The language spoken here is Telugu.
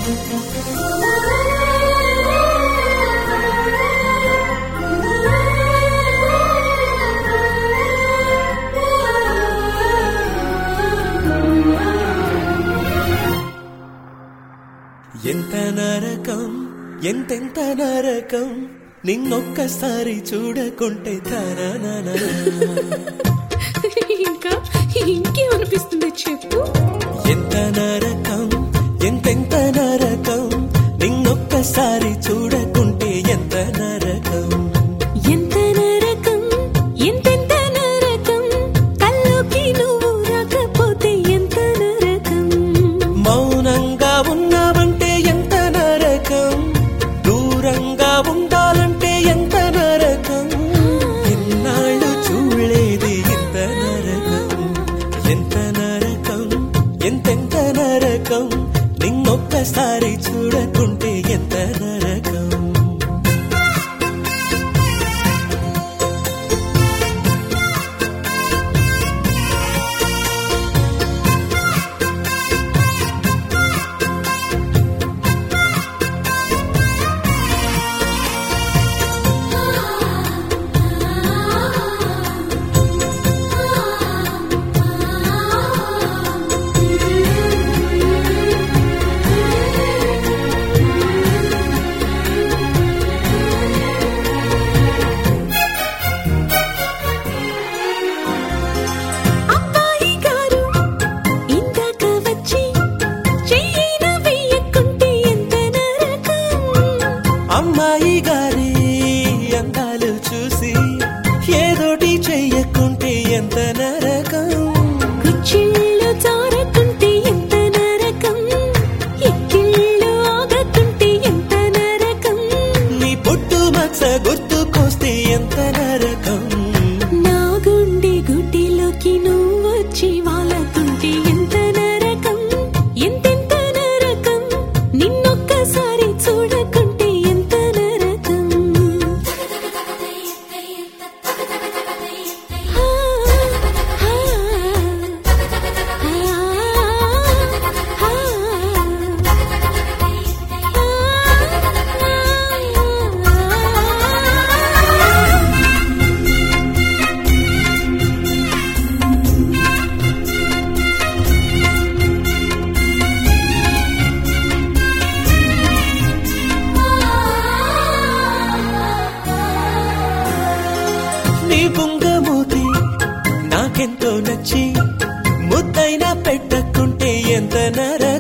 ఎంత నరకం ఎంతెంత నరకం నిన్నొక్కసారి చూడకుంటే తననన ఇంకా ఇంకేమనిపిస్తుంది చెప్పు ఎంత నరకం ఎంతెంత నరకం నిన్నొక్కసారి చూడకుంటే ఎంత నరకం ఎంత నరకం ఎంతెంత నరకం కల్లోకి నువ్వు రాకపోతే ఎంత నరకం మౌనంగా ఉన్నావంటే ఎంత నరకం దూరంగా ఉండాలంటే ఎంత నరకం ఎన్నాళ్ళు చూడలేదు ఎంత నరకం ఎంత నరకం ఎంతెంత నరకం నిన్నొక్కసారి చూడకుంటే ఎంత నరకం అబ్బాయి గారు ఇందాక వచ్చి చెయ్యిన వెయ్యకుంటే ఎంత నరకం అమ్మాయి గారి అందాలు చూసి ఏదోటి చెయ్యకుంటే ఎంత నరకం కుచ్చిళ్ళు జారకుంటే ఎంత నరకం ఎక్కిళ్ళు ఆగకుంటే ఎంత నరకం నీ పుట్టు మచ్చ గుర్తుకొస్తే ఎంత నరకం నా గుండె గుడ్డిలోకి నువ్వొచ్చి వాలకుంటే ఎంత నరకం ఎంతెంత నరకం నిన్నొక్కసారి చూడకుంటే ఎంత నరకం ఆ, ఆ, ఆ, ఆ, ఆ. నీ బుంగమూతి నాకెంతో నచ్చి ముద్దైనా పెట్టకుంటే ఎంత నరకం